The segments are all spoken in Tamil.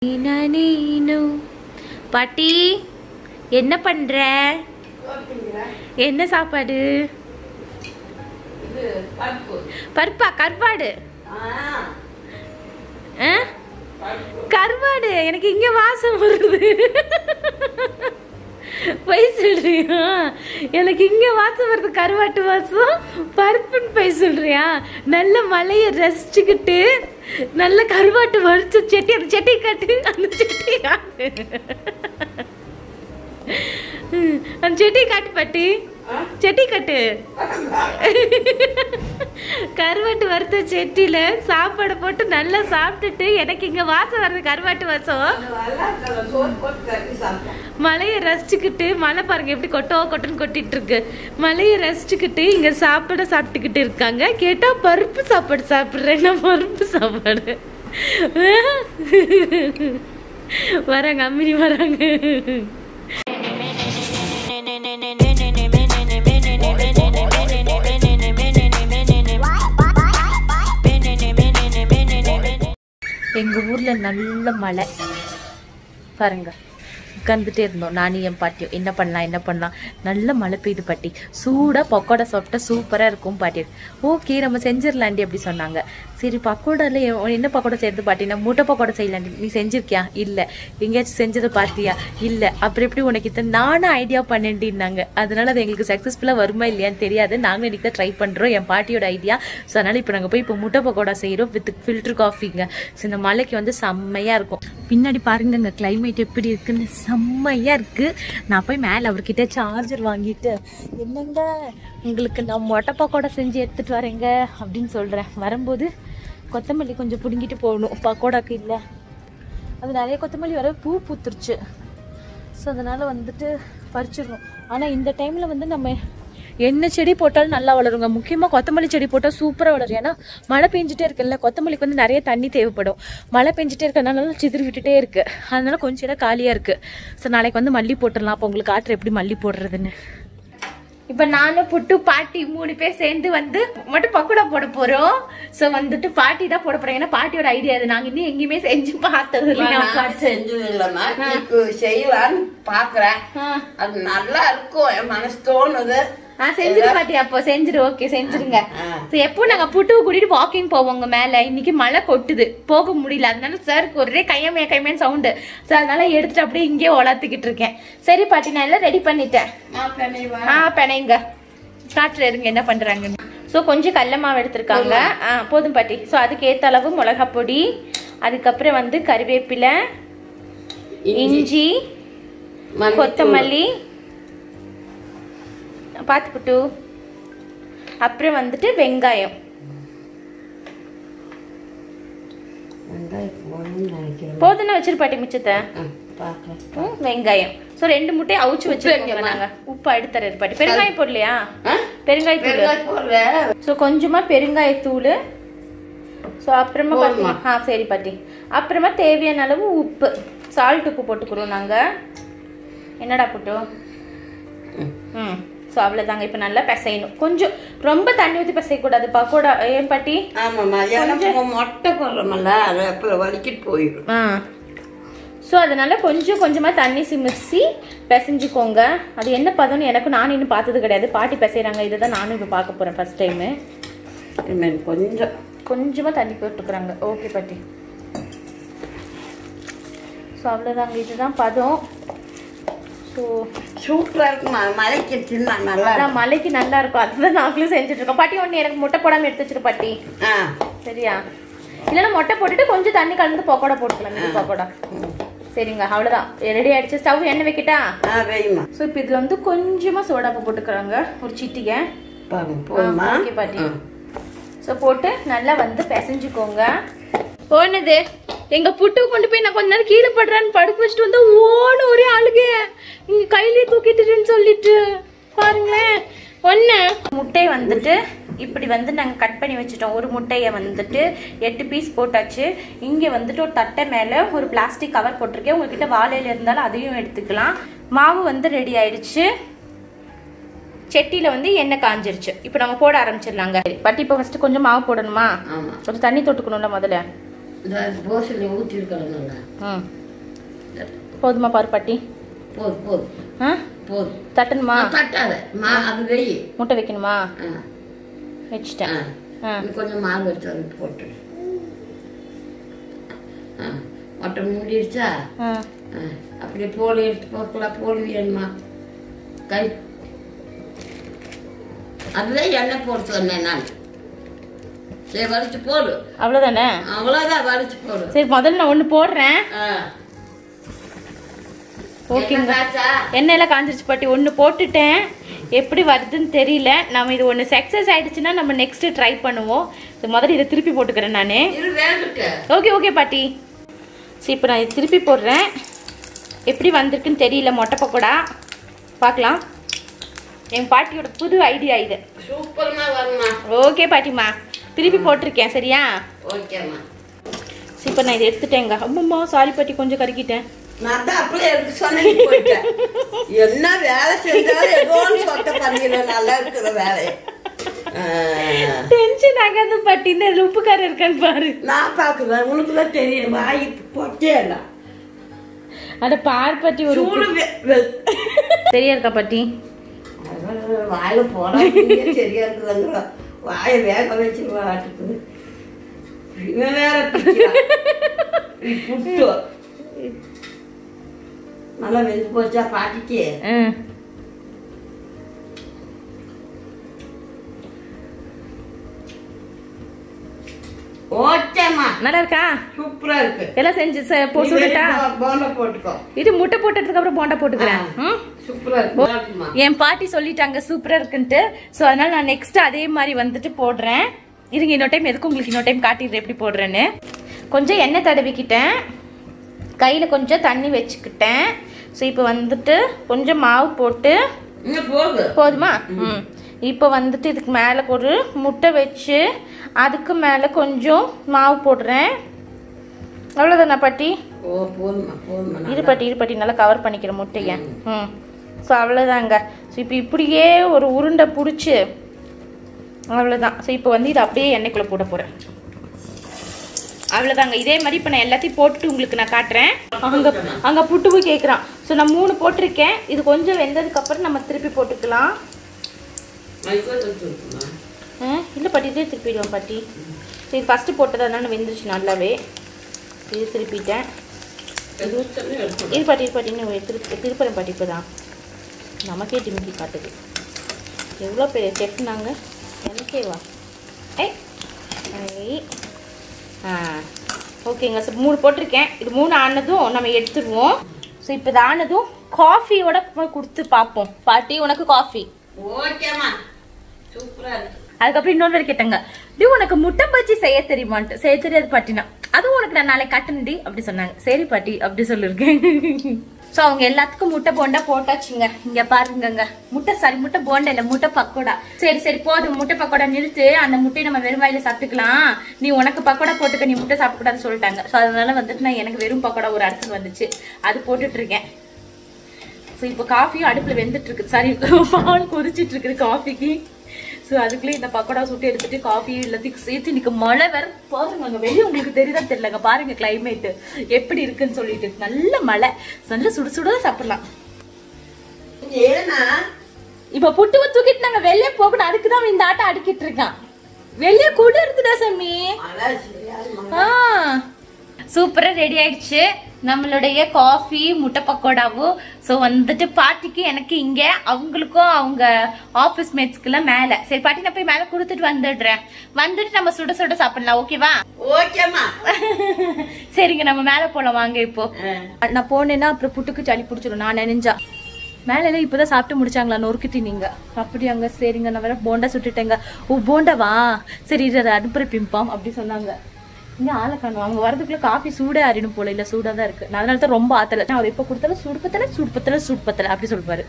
நீனு பாட்டி என்ன பண்ற என்ன சாப்பாடு பருப்பா கருவாடு ஆ? கருவாடு எனக்கு இங்க வாசம் வருது பொய் சொல்றியா எனக்கு இங்க வாசம் வருது கருவாட்டு வாசம் பருப்புன்னு பொய் சொல்றியா நல்ல மலையை ரசிச்சுக்கிட்டு நல்ல கருவாட்டு வரிச்சு செட்டி அந்த செட்டி காட்டு அந்த செட்டி காட்டு ம், அந்த செட்டி காட்டு பாட்டி செட்டி கட்டு கருவாட்டு வறுத்த செட்டியில சாப்பாடு போட்டு நல்லா சாப்பிட்டுட்டு எனக்கு இங்க வாசம் வருது கருவாட்டு வாசம் மலையை ரசிச்சுக்கிட்டு மலை பாருங்க எப்படி கொட்டோ கொட்டுன்னு கொட்டிட்டு இருக்கு மலையை ரசிச்சுக்கிட்டு இங்க சாப்பாடு சாப்பிட்டுக்கிட்டு இருக்காங்க கேட்டா பருப்பு சாப்பாடு சாப்பிடுறேன் நான் பருப்பு சாப்பாடு வராங்க அம்மினி வராங்க எங்க ஊர்ல நல்ல மழை பாருங்க உட்காந்துட்டே இருந்தோம் நானும் என் பாட்டியும் என்ன பண்ணலாம் என்ன பண்ணலாம் நல்ல மழை பெய்யுது பாட்டி சூடாக பக்கோடா சாப்பிட்டா சூப்பராக இருக்கும் பாட்டி ஓகே நம்ம செஞ்சிடலாண்டி அப்படி சொன்னாங்க சரி பக்கோடால எ- என்ன பக்கோடா செய்யறது பாட்டி நான் முட்டை பக்கோடா செய்யலாண்டி நீ செஞ்சிருக்கியா இல்லை எங்கேயாச்சும் செஞ்சதை பார்த்தியா இல்லை அப்புறம் எப்படி உனக்கு இத்தனை நானும் ஐடியா பண்ணேன்டின்னாங்க அதனால அது எங்களுக்கு சக்ஸஸ்ஃபுல்லாக வருமா இல்லையான்னு தெரியாது நாங்களும் இன்னைக்கு தான் ட்ரை பண்ணுறோம் என் பாட்டியோட ஐடியா ஸோ அதனால இப்போ நாங்கள் போய் இப்போ முட்டை பக்கோடா செய்கிறோம் வித் ஃபில்டர் காஃபிங்க ஸோ இந்த மலைக்கு வந்து செம்மையாக இருக்கும் பின்னாடி பாருங்கங்க கிளைமேட் எப்படி இருக்குன்னு செம்மையாக இருக்குது நான் போய் மேலே அவர்கிட்ட சார்ஜர் வாங்கிட்டு என்னங்க உங்களுக்கு நான் மொட்டை பக்கோடா செஞ்சு எடுத்துகிட்டு வரேங்க அப்படின்னு சொல்கிறேன் வரும்போது கொத்தமல்லி கொஞ்சம் பிடுங்கிட்டு போகணும் பக்கோடாக்கு இல்லை அது நிறைய கொத்தமல்லி வர பூ பூத்துருச்சு ஸோ அதனால் வந்துட்டு பறிச்சிடணும் ஆனால் இந்த டைமில் வந்து நம்ம என்ன செடி போட்டாலும் நல்லா வளருங்க முக்கியமாக கொத்தமல்லி செடி போட்டால் சூப்பராக வளரும் ஏன்னா மழை பெஞ்சிட்டே இருக்குல்ல கொத்தமல்லிக்கு வந்து நிறைய தண்ணி தேவைப்படும் மழை பெஞ்சிட்டே இருக்கறனால சிதறி விட்டுட்டே இருக்கு அதனால கொஞ்சம் இடம் காலியாக இருக்கு ஸோ நாளைக்கு வந்து மல்லி போட்டுடலாம் அப்போ உங்களுக்கு காட்டுற எப்படி மல்லி போடுறதுன்னு இப்போ நானும் புட்டு பாட்டி மூணு பேர் சேர்ந்து வந்து மட்டும் பக்கோடா போட போறோம் ஸோ வந்துட்டு பாட்டி தான் போட போறோம் ஏன்னா பாட்டியோட ஐடியா அது நாங்க இன்னும் எங்கேயுமே செஞ்சு பார்த்தது இல்லையா நான் செஞ்சது இல்லைம்மா இன்னைக்கு செய்யலான்னு பாக்குறேன் ஆ. அது நல்லா இருக்கும் என் மனசு தோணுது ஆ செஞ்சிரு பாட்டி அப்போ செஞ்சிரு ஓகே செஞ்சிருங்க ஆ. So, எப்போ நாங்க புட்டுவை கூட்டிட்டு வாக்கிங் போவோங்க மேல இன்னைக்கு மழை கொட்டுது போக முடியல அதனால சாருக்கு ஒரே கையமே கையமே சவுண்டு ஸோ அதனால எடுத்துட்டு அப்படியே இங்கேயே உலாத்திக்கிட்டு இருக்கேன் சரி பாட்டி நான் எல்லாம் ரெடி பண்ணிட்டேன் மாப்பிள்ளை வா. ஆ பெனைங்க காட்டுல இருங்க என்ன பண்றாங்கன்னு ஸோ கொஞ்சம் கடல மாவு எடுத்திருக்காங்க ஆ போதும் பாட்டி ஸோ அதுக்கு ஏத்த அளவு மிளகா பொடி அதுக்கப்புறம் வந்து கறிவேப்பிலை இஞ்சி மல்லித்தூள். கொத்தமல்லி பார்த்துக்கிட்டு அப்புறம் வந்துட்டு வெங்காயம் வெங்காயம் போடணும்னு நினைக்கிறேன் போதும்னா வச்சிரு பாட்டி மிச்சத்தை ஆ, பார்க்கறேன். ம், வெங்காயம் ஸோ ரெண்டு முட்டையை அவிச்சு வச்சிருக்கோங்க வைக்கமா? நாங்க உப்பு அடுத்தர பாட்டி பெருங்காயம் போடலையா ஆ? பெருங்காயத்தூள் வெங்காயம் போடுறேன். ஸோ கொஞ்சமா பெருங்காயத்தூள் ஸோ அப்புறமா போதுமா? பாட்டி ஆ சரி பாட்டி அப்புறமா தேவையான அளவு உப்பு சால்ட் உப்பு போட்டுக்கிறோம் நாங்க என்னடா போட்டோம் ம். ம் ஸோ அவ்வளோதாங்க இப்போ நல்லா பிசையணும் கொஞ்சம் ரொம்ப தண்ணி ஊற்றி பிசையக்கூடாது பக்கோடா ஏன் பாட்டி ஆமாம்மா ஏன்னா இப்போ மொட்டை போடுறோம்ல அது அப்புறம் வலிக்கிட்டு போயிடும் ஆ ஸோ அதனால கொஞ்சம் கொஞ்சமாக தண்ணி சிமிச்சி பிசைஞ்சுக்கோங்க அது என்ன பதம்னு எனக்கு நானும் இன்னும் பார்த்தது கிடையாது பாட்டி பிசைகிறாங்க இதை தான் நானும் இப்போ பார்க்க போகிறேன் ஃபர்ஸ்ட் டைமு இனிமேல் கொஞ்சம் கொஞ்சமாக தண்ணி போட்டுக்கிறாங்க ஓகே பாட்டி ஸோ அவ்வளோதாங்க இதுதான் பதம் ஸோ சூப்பரா இருக்குமா மலைக்கு தின்னா நல்லா இருக்கும். அதான் மலைக்கு நல்லா இருக்கும் அதுதான் நாங்களும் செஞ்சுட்டு இருக்கோம் பாட்டி ஒன்று எனக்கு முட்டை போடாமல் எடுத்து வச்சிரு பாட்டி ஆ சரியா இல்லைன்னா மொட்டை போட்டுட்டு கொஞ்சம் தண்ணி கலந்து பக்கோடா போட்டுக்கலாம் இது பக்கோடா சரிங்க அவ்வளோதான் ரெடி ஆயிடுச்சு ஸ்டவ் எண்ணெய் வைக்கட்டா ஆ வைமா ஸோ இப்போ இதில் வந்து கொஞ்சமாக சோடாப்பு போட்டுக்கிறாங்க ஒரு சிட்டிகை பாருங்க போதுமா ஓகே பாட்டி ஆ. ஸோ போட்டு நல்லா வந்து பிசைஞ்சுக்கோங்க போனது எங்க புட்டு கொண்டு போய் நான் கொஞ்ச நேரம் கீழே படுறான்னு படுக்க வச்சுட்டு வந்தா ஓன ஒரே அழுகை இங்க கையிலேயே தூக்கிட்டுன்னு சொல்லிட்டு பாருங்களேன் ஒன்று முட்டையை வந்துட்டு இப்படி வந்து நாங்கள் கட் பண்ணி வச்சுட்டோம் ஒரு முட்டையை வந்துட்டு எட்டு பீஸ் போட்டாச்சு இங்கே வந்துட்டு ஒரு தட்டை மேலே ஒரு பிளாஸ்டிக் கவர் போட்டிருக்கேன் உங்ககிட்ட வாழையில இருந்தாலும் அதையும் எடுத்துக்கலாம் மாவு வந்து ரெடி ஆயிடுச்சு செட்டியில் வந்து எண்ணெய் காஞ்சிருச்சு இப்போ நம்ம போட ஆரம்பிச்சிடலாங்க பட்டி இப்போ ஃபஸ்ட்டு கொஞ்சம் மாவு போடணுமா ஆமா கொஞ்சம் தண்ணி தொட்டுக்கணும்ல முதல்ல இந்த தோசையில் ஊற்றிருக்கிறோங்க ம் போதுமா பாரு பாட்டி போதும் போதும் ஆ போதும் தட்டணுமா தட்டாத மா அது வெய் முட்டை வைக்கணுமா ஆ வச்சுட்டேன் ஆ ஆ இன்னும் கொஞ்சம் மாவு எடுத்து வந்து போட்டு ஆ மொட்டை மூடிடுச்சா ஆ ஆ, அப்படியே போலி எடுத்து போக்கலாம் போலி வேணுமா கை அதுதான் எண்ணெய் போட்டு சொன்னேன் நான் சரி வலிச்சு போடு அவ்வளோதானே அவ்வளோதான் வலிச்சு போடு சரி முதல்ல நான் ஒன்று போடுறேன் ஆ ஓகேங்க என்ன காய்ச்சா? எண்ணெயெல்லாம் காஞ்சிருச்சு பாட்டி ஒன்று போட்டுட்டேன் எப்படி வருதுன்னு தெரியல நம்ம இது ஒன்று சக்ஸஸ் ஆயிடுச்சுன்னா நம்ம நெக்ஸ்ட் ட்ரை பண்ணுவோம் இது முதல்ல இதை திருப்பி போட்டுக்கிறேன் நான் இரு வேகட்டு ஓகே ஓகே பாட்டி சரி இப்போ நான் இது திருப்பி போடுறேன் எப்படி வந்திருக்குன்னு தெரியல மொட்டை பக்கோடா பார்க்கலாம் என் பாட்டியோட புது ஐடியா இது சூப்பரமா வருமா ஓகே பாட்டிம்மா திருப்பி போட்டிருக்கேன் சரியா ஓகேம்மா சரி இப்போ நான் இதை எடுத்துட்டேங்க அம்மம்மா சாரி பாட்டி கொஞ்சம் கருக்கிட்டேன் நான் தான் அப்படியே எடுக்க சொன்னேன் போயிட்டேன் என்ன வேலை செஞ்சாலும் ஏதோ ஒன்று சொத்த பண்ணிடுற நல்லா இருக்கிற வேலையை ஆ, டென்ஷன் ஆகாத பாட்டி இந்த இதுல உப்புக்காரம் இருக்கான்னு பாரு நான் பார்க்குறேன் உனக்கு தான் தெரியும் வாய் போட்டே இல்லை அட பார் பாட்டி ஒரு சூடு வெ- வெ- சரியா இருக்கா பாட்டி அதான் வாயில போனா சரியா இருக்குதுங்கிற வாயை வேக வச்சு வாட்டுக்குது இவன் வேற பிடிக்கிறான். நீ புட்டு நல்லா வெந்து போச்சா பாட்டிக்கு ம் ஓகேம்மா நல்லா இருக்கா சூப்பரா இருக்கு எல்லாம் செஞ்சு ச- போ நீ சுடட்டா வெறும் போ- போண்டா போட்டுக்கோ இது முட்டை போட்டதுக்கு அப்புறம் போண்டா போட்டுக்கிறேன் ம்? சூப்பரா இருக்கு நல்லா இருக்குமா என் பாட்டி சொல்லிட்டாங்க சூப்பரா இருக்குன்ட்டு ஸோ அதனால நான் நெக்ஸ்ட் அதே மாதிரி வந்துட்டு போடுறேன் இருங்க இன்னொரு டைம் எதுக்கு உங்களுக்கு இன்னொரு டைம் காட்டிடுறேன் எப்படி போடுறேன்னு கொஞ்சம் எண்ணெய் தடவிக்கிட்டேன் கையில் கொஞ்சம் தண்ணி வச்சுக்கிட்டேன் ஸோ இப்போ வந்துட்டு கொஞ்சம் மாவு போட்டு இன்னும் போகுது போதுமா ம் இப்போ வந்துட்டு இதுக்கு மேலே ஒரு முட்டை வச்சு அதுக்கு மேலே கொஞ்சம் மாவு போடுறேன் அவ்வளோதானா பாட்டி ஓ போதுமா போதுமா இரு பாட்டி இரு பாட்டி நல்லா கவர் பண்ணிக்கிற முட்டையை ம் ஸோ அவ்வளோதாங்க ஸோ இப்போ இப்படியே ஒரு உருண்டை பிடிச்சி அவ்வளோதான் ஸோ இப்போ வந்து இதை அப்படியே எண்ணெய்க்குள்ளே போட போகிறேன் அவ்வளோதாங்க இதே மாதிரி இப்போ நான் எல்லாத்தையும் போட்டுட்டு உங்களுக்கு நான் காட்டுறேன் அங்கே அங்கே புட்டுவு கேட்குறான் ஸோ நான் மூணு போட்டிருக்கேன் இது கொஞ்சம் வெந்ததுக்கப்புறம் நம்ம திருப்பி போட்டுக்கலாம் ஆ இல்லை பாட்டி இதே திருப்பிடுவோம் பாட்டி சரி ஃபஸ்ட்டு போட்டதனால வெந்துருச்சு நல்லாவே இது திருப்பிட்டேன் இரு பாட்டி இரு பாட்டி இன்னும் திரு திருப்பரம் பாட்டி இப்போ தான் நமக்கே டிமிக்கி காட்டுது எவ்வளோ பெரிய செஃப் நாங்கள் எனக்கே வா ஐ ஐ ஆ ஓகேங்க சார் மூணு போட்டிருக்கேன் இது மூணு ஆனதும் நம்ம எடுத்துருவோம் ஸோ இப்போ இது ஆனதும் காஃபியோட போய் கொடுத்து பார்ப்போம் பாட்டி உனக்கு காஃபி ஓகேம்மா சூப்பரா இருக்கு அதுக்கப்புறம் இன்னொரு பேர் கேட்டாங்க டி உனக்கு முட்டை பஜ்ஜி செய்ய தெரியுமான்ட்டு செய்ய தெரியாது பாட்டினா அதுவும் உனக்கு நான் நாளைக்கு கட்டணுடி அப்படி சொன்னாங்க சரி பாட்டி அப்படி சொல்லிருக்கேன் ஸோ அவங்க எல்லாத்துக்கும் முட்டை போண்டா போட்டாச்சுங்க இங்க பாருங்கங்க முட்டை சாரி முட்டை போண்டா இல்ல முட்டை பக்கோடா சரி சரி போதும் முட்டை பக்கோடா நிறுத்து அந்த முட்டையை நம்ம வெறும் வாயில சாப்பிட்டுக்கலாம் நீ உனக்கு பக்கோடா போட்டுக்க நீ முட்டை சாப்பிடக்கூடாதுன்னு சொல்லிட்டாங்க ஸோ அதனால வந்துட்டு நான் எனக்கு வெறும் பக்கோடா ஒரு அடுத்து வந்துச்சு அது போட்டுட்டு இருக்கேன் ஸோ இப்போ காஃபியும் அடுப்பில் வெந்துட்டு இருக்கு சாரி பால் கொதிச்சிட்டு இருக்குது காஃபிக்கு ஸோ அதுக்குள்ளே இந்த பக்கோடா சுட்டு எடுத்துட்டு காஃபி எல்லாத்தையும் சேர்த்து இன்னைக்கு மழை வேற பாருங்க அங்கே வெளியே உங்களுக்கு தெரியுதா தெரியலங்க பாருங்க கிளைமேட் எப்படி இருக்குன்னு சொல்லிட்டு நல்ல மழை நல்ல சுடு சுட சாப்பிடலாம் ஏன்னா இப்போ புட்டுவை தூக்கிட்டு நாங்கள் வெளியே போகணும் அதுக்கு தான் இந்த ஆட்டம் அடிக்கிட்டு இருக்கான் வெளியே கூட இருக்குதா சாமி அதான் சரியாதும்மா. ஆ சூப்பரா ரெடி ஆயிடுச்சு நம்மளுடைய காஃபி முட்டை பக்கோடாவும் ஸோ வந்துட்டு பாட்டிக்கு எனக்கு இங்க அவங்களுக்கும் அவங்க ஆஃபீஸ் மேட்ஸ்க்குலாம் மேல சரி பாட்டி நான் போய் மேல கொடுத்துட்டு வந்துடுறேன் வந்துட்டு நம்ம சுட சுட சாப்பிடலாம் ஓகேவா ஓகேம்மா சரிங்க நம்ம மேல போலாம் வாங்க இப்போ ஆ. நான் போனேன்னா அப்புறம் புட்டுக்கு சளி பிடிச்சிடும் நான் நினைஞ்சா மேல எல்லாம் இப்பதான் சாப்பிட்டு முடிச்சாங்களா நொறுக்கிட்டு நீங்க அப்படியாங்க சரிங்க நான் வேற போண்டா சுட்டுட்டேங்க ஓ போண்டாவா சரி இரு, அதை அடுப்புற பிம்பாம் அப்படி சொன்னாங்க இங்க ஆளை காணும் அவங்க வரதுக்குள்ள காஃபி சூடே ஆறிடும் போல இல்ல சூடா தான் இருக்கு நான் அதனால தான் ரொம்ப ஆத்தல நான் அவர் எப்ப கொடுத்தாலும் சூடு பத்தல சூடு பத்தல சூடு பத்தல அப்படி சொல்லுவாரு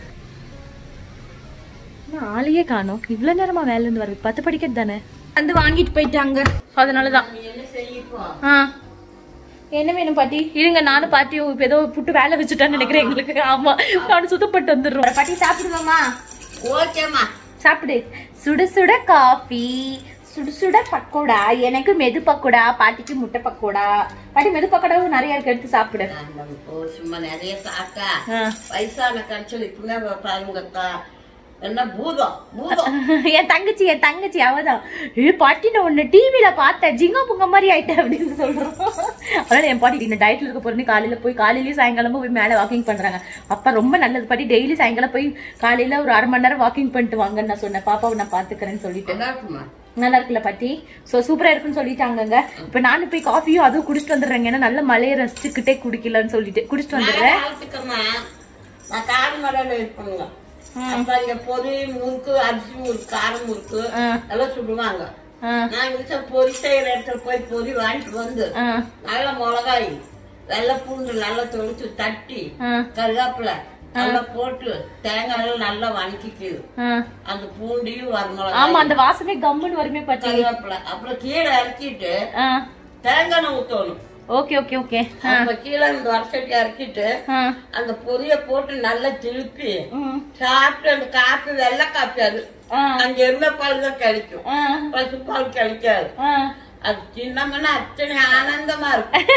நான் ஆளையே காணும் இவ்வளவு நேரமா வேலை இருந்து வருது பத்து படிக்கிறது தானே வந்து வாங்கிட்டு போயிட்டாங்க அதனாலதான் நீ என்ன செய்யப்போ ஆ என்ன வேணும் பாட்டி இருங்க நானும் பாட்டியும் இப்ப ஏதோ புட்டு வேலை வச்சுட்டான்னு நினைக்கிறேன் எங்களுக்கு ஆமா நானும் சுத்தப்பட்டு வந்துடுறோம் பாட்டி சாப்பிடுவோமா ஓகேம்மா சாப்பிடு சுட சுட காஃபி சுட சுட பக்கோடா எனக்கு மெது பக்கோடா பாட்டிக்கு முட்டை பக்கோடா பாட்டி மெது பக்கோடாவும் நிறைய இருக்கு எடுத்து சாப்பிடு நம்ம போ- சும்மா நிறைய சாப்பிட்டா ஆ. வயசான கடைச்சல் இப்பதான் பாருங்கக்கா என்ன பூதம் பூதம் என் தங்கச்சி என் தங்கச்சி அவதான் ஏ பாட்டி நான் உன்னை டிவில பார்த்தேன் ஜிங்கா புங்க மாதிரி ஆயிட்டேன் அப்படின்னு சொல்றோம் அதனால என் பாட்டி இந்த டயட்ல இருக்க போறேன்னு காலையில போய் காலையிலயும் சாயங்காலமும் போய் மேல வாக்கிங் பண்றாங்க அப்ப ரொம்ப நல்லது பாட்டி டெய்லி சாயங்காலம் போய் காலையில ஒரு அரை மணி நேரம் வாக்கிங் பண்ணிட்டு வாங்கன்னு நான் சொன்னேன் பாப்பாவை நான் பாத்துக்கிறேன்னு சொல்லிட்டு நல்லா இருக்குமா நல்லா இருக்குல்ல பாட்டி சோ சூப்பரா இருக்குன்னு சொல்லிட்டாங்கங்க இப்ப நானும் போய் காஃபியும் அதுவும் குடிச்சிட்டு வந்துடுறேங்க ஏன்னா நல்ல மழையை ரசிச்சுக்கிட்டே குடிக்கலன்னு சொல்லிட்டு குடிச்சிட்டு வந்துடுறேன் காலத்துக்குமா நான் காடு மலையில இருப்பேங்க அப்ப இங்க பொரி முறுக்கு அரிசி முறுக்கு காரம் முறுக்கு ஆ. எல்லாம் சுடுவாங்க ஆ, நான் வீட்டுல பொரி செய்யற இடத்துல போய் பொரி வாங்கிட்டு வந்து ஆ, நல்ல மிளகாய் வெள்ளை பூண்டு நல்லா தொளிச்சு தட்டி ஆ, கருவேப்பிலை நல்லா போட்டு தேங்காய் எல்லாம் நல்லா வணக்கிக்குது ஆ. அந்த பூண்டையும் வரமிளகாய் ஆமா அந்த வாசமே கம்முன்னு வருமே பாட்டி கருவேப்பிலை அப்புறம் கீழே இறக்கிட்டு ஆ தேங்காய் எண்ணெய் ஊத்தணும் ஓகே ஓகே ஓகே அப்ப கீழே இந்த வரச்சட்டி இறக்கிட்டு ஆ அந்த பொரிய போட்டு நல்லா திருப்பி ம் சாப்பிட்டு அந்த காப்பி வெள்ளை காப்பி அது ஆ அங்க இருந்த பால் தான் கிடைக்கும் ஆ பசு பால் கிடைக்காது ஆ அது சின்னம்னா அத்தனை ஆனந்தமா இருக்கும்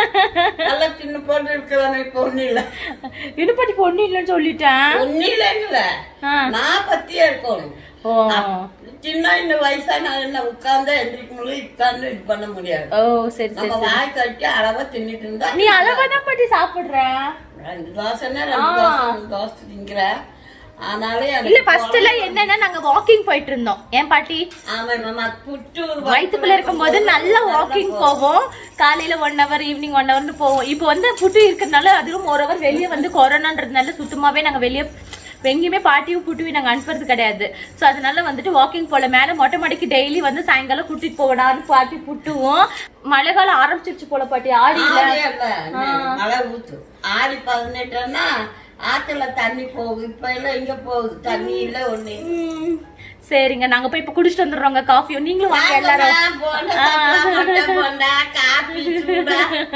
நல்லா சின்ன பொண்ணு இருக்கிறானே இப்ப ஒண்ணு இல்ல இன்னும் பாட்டி பொண்ணு இல்லைன்னு சொல்லிட்டேன் ஒண்ணு இல்லைங்கள ஆ நான் பத்தியே இருக்கணும் ஓ சின்ன இந்த வயசான என்ன உட்கார்ந்தா எந்திரிக்க முடியல உட்கார்ந்து இது பண்ண முடியாது ஓ சரி சரி நம்ம வாய் கட்டி அளவா தின்னுட்டு இருந்தா நீ அளவா தான் பாட்டி சாப்பிடுற ரெண்டு தோசைன்னா ரெண்டு தோசை மூணு தோசை திங்கிற ஆனாலே இல்ல எனக்கு ஃபர்ஸ்ட் எல்லாம் என்னன்னா நாங்க வாக்கிங் போயிட்டு இருந்தோம் ஏன் பாட்டி ஆமா மாமா புட்டு வயிற்றுக்குள்ள இருக்கும்போது நல்லா வாக்கிங் போவோம் காலையில ஒன் ஹவர் ஈவினிங் ஒன் ஹவர்னு போவோம் இப்போ வந்து புட்டு இருக்கிறதுனால அதுவும் ஒரு ஹவர் வெளியே வந்து கொரோனான்றதுனால சுத்தமாவே நாங்க வெளியே எங்கேயுமே பாட்டியும் புட்டுவையும் நாங்க அனுப்புறது கிடையாது சோ அதனால வந்துட்டு வாக்கிங் போல மேல மொட்டை மாடிக்கு டெய்லி வந்து சாயங்காலம் கூட்டிட்டு போகடான்னு பாட்டி புட்டுவோம் மழை காலம் ஆரம்பிச்சிருச்சு போல பாட்டி ஆடியில ஆடியே இல்ல, மழை ஊத்து ஆடி பதினெட்டுன்னா ஆத்துல தண்ணி போகுது இப்ப எல்லாம் இங்க போகுது தண்ணி இல்ல ஒண்ணு ம், சரிங்க நாங்க போய் இப்ப குடிச்சிட்டு வந்துடுறோங்க காஃபியும் நீங்களும் வாங்க எல்லாரும் வாங்கம்மா, போண்டா சாப்பிடலாம், முட்டை போண்டா, காபி சூடா.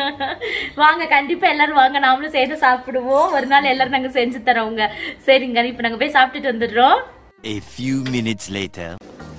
வாங்க கண்டிப்பா எல்லாரும் வாங்க நாமளும் சேர்ந்து சாப்பிடுவோம் ஒரு நாள் எல்லாரும் நாங்க செஞ்சு தரோங்க சரிங்க இப்ப நாங்க போய் சாப்பிட்டுட்டு வந்துடுறோம் A few minutes later.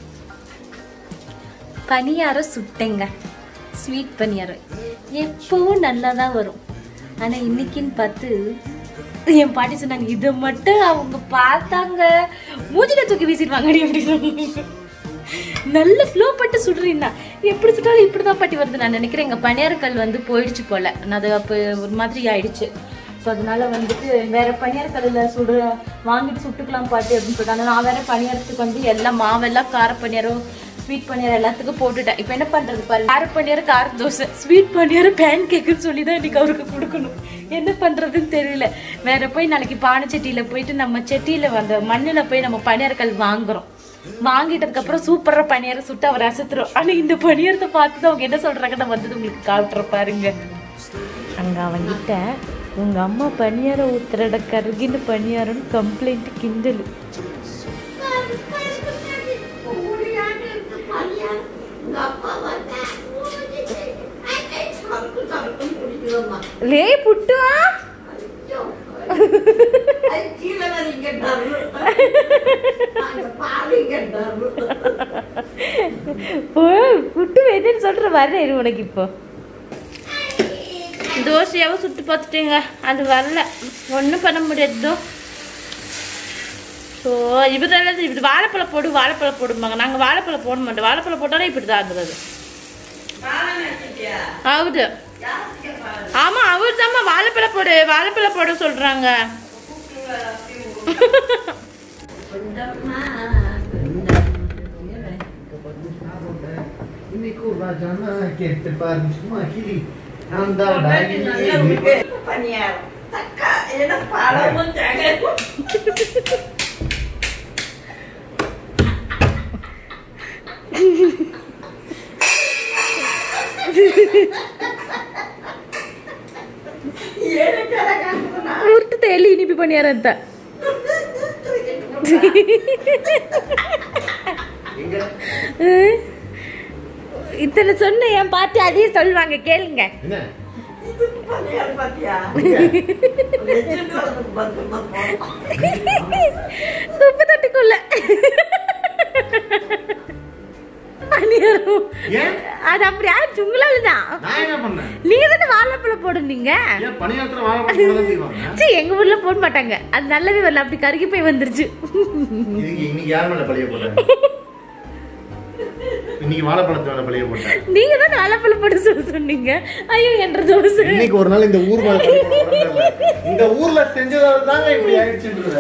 Paniyaram சுட்டேங்க ஸ்வீட் பனியாரம் எப்பவும் நல்லா தான் வரும் ஆனா இன்னைக்குன்னு பார்த்து என் பாட்டி சொன்னாங்க இதை மட்டும் அவங்க பார்த்தாங்க மூஞ்சில தூக்கி வீசிடுவாங்க அப்படி சொன்னாங்க நல்ல ஸ்லோ பட்டு சுடுறீன்னா எப்படி சுட்டாலும் இப்படிதான் பாட்டி வருது நான் நினைக்கிறேன் எங்க பனியாரக்கல் வந்து போயிடுச்சு போல அது அப்போ ஒரு மாதிரி ஆயிடுச்சு ஸோ அதனால வந்துட்டு வேற பனியாரக்கல்லில் சுடு வாங்கிட்டு சுட்டுக்கலாம் பாட்டி அப்படின்னு சொல்லிட்டாங்க நான் வேற பனியாரத்துக்கு வந்து எல்லாம் மாவெல்லாம் கார பனியாரம் ஸ்வீட் பனியாரம் எல்லாத்துக்கும் போட்டுட்டேன் இப்போ என்ன பண்றது பாரு கார பனியாரம் கார தோசை ஸ்வீட் பனியாரம் பேன் கேக்குன்னு சொல்லி தான் இன்னைக்கு அவருக்கு கொடுக்கணும் என்ன பண்றதுன்னு தெரியல வேற போய் நாளைக்கு பானை சட்டியில போயிட்டு நம்ம செட்டியில வந்த மண்ணுல போய் நம்ம பனியாரக்கல் வாங்குறோம் வாங்கிட்டதுக்கு அப்புறம் சூப்பரா பனியாரம் சுட்டு அவர் ரசத்துறோம் ஆனா இந்த பனியாரத்தை பார்த்து தான் அவங்க என்ன சொல்றாங்க நான் வந்தது உங்களுக்கு காட்டுற பாருங்க அங்க அவங்கிட்ட உங்க அம்மா பனியாரம் ஊத்துறட கருகின்னு பனியாரம்னு கம்ப்ளைண்ட் கிண்டல் உங்க அப்பா வந்தா, ஐ, ஐ, சறுக்கு, சறுக்குன்னு குடிக்குதம்மா. லே புட்டுவா ஐயோ. அது கீழே வேற இங்க டர்ரு. அந்த பால் இங்க டர்ரு. ஓ, புட்டு வேணும்னு சொல்ற வர்றேன் இரு உனக்கு இப்போ தோசையாவும் சுட்டு பார்த்துட்டேங்க அது வரல ஒன்றும் பண்ண முடியாது ஸோ இப்படி இப்படி வாழைப்பழம் போடு வாழைப்பழம் போடுவாங்க நாங்கள் வாழைப்பழம் போட மாட்டோம் வாழைப்பழம் போட்டாலே இப்படி தான் ஆகுது அது பாலம் நினைச்சிட்டியா? ஆகுது யாருக்கு பாலம்? ஆமா அவர் தாம்மா வாழைப்பழம் போடு வாழைப்பழம் போட சொல்றாங்க குண்டம்மா, Ini kurva jana che te parli ma chi andava பொண்டாட்டி நல்லா உனக்கு dai பணியாரம். தக்கா, ஏன்னா பழமும் தேங்காயும் ಏನಕ್ಕೆಲ್ಲ ಕಾಣ್ತದನ? உருட்டு தேலி இனிப்பி பண்ணியார ಅಂತ இத்தனை சொன்ன என் பாட்டி அதையும் சொல்லுவாங்க கேளுங்க என்ன இதுக்கு பணியாரம் பாத்தியா? வச்சுட்டு அதுக்கு பத்திரமா போகணும். உப்பு தொட்டுக்குள்ள பனி ஏறும் ஏன் அது அப்படி ஆச்சு உங்களால தான் நான் என்ன பண்ணேன் நீங்க தானே வாழைப்பழம் போடுனீங்க ஏன் பணியாத்திர வாழைப்பழம் போட தான் செய்வாங்க சீ எங்க ஊர்ல போட மாட்டாங்க அது நல்லாவே வரல அப்படி கருகி போய் வந்துருச்சு இதுக்கு இன்னைக்கு யார் மேல பழிய போட்டாங்க இன்னைக்கு வாழைப்பழத்து மேல பழிய போட்டேன் நீங்க தானே வாழைப்பழம் போட சொல்ல சொன்னீங்க ஐயோ என்ற தோசை இன்னைக்கு ஒரு நாள் இந்த ஊர் மேல பழிய போட்டேன் இந்த ஊர்ல செஞ்சதால தாங்க இப்படி ஆயிடுச்சுன்றத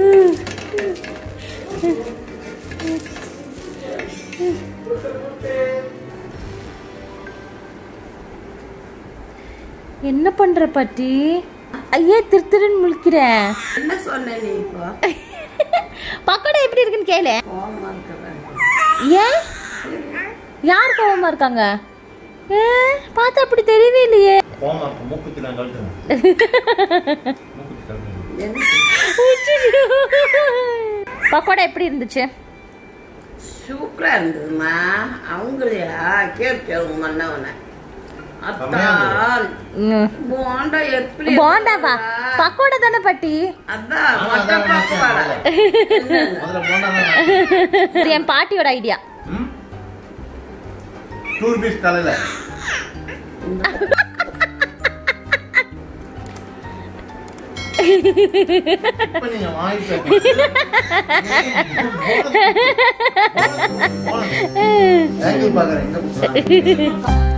என்ன பண்ற பாட்டி ஐயே திருத்திருன்னு முழிக்கிறேன் என்ன சொன்ன நீ இப்போ பக்கோடா எப்படி இருக்குன்னு கேளு கோவமா இருக்கிறேன் ஏன் யார் கோவமா இருக்காங்க ஏ, பார்த்தா அப்படி தெரியவே இல்லையே போமா மூக்குத்தி நான் கழட்டுறேன் மூக்குத்தி கழட்டுறேன் உச்சிரியோ. பக்கோடா எப்படி இருந்துச்சு சூப்பரா இருந்ததுமா அவங்களையா கேட்டு அவங்க மன்னவனை அத்தான் ம். போண்டா எப்படி போண்டாவா இருந்ததா? பக்கோடா தானே பாட்டி அதான் ஆமா, மொட்டை அதான் பக்கோடா. முதல்ல போனா இது என் பாட்டியோட ஐடியா டூ ருபீஸ் தலையில இப்ப நீங்க வாங்கி தேங்க்யூ பாக்குறேன்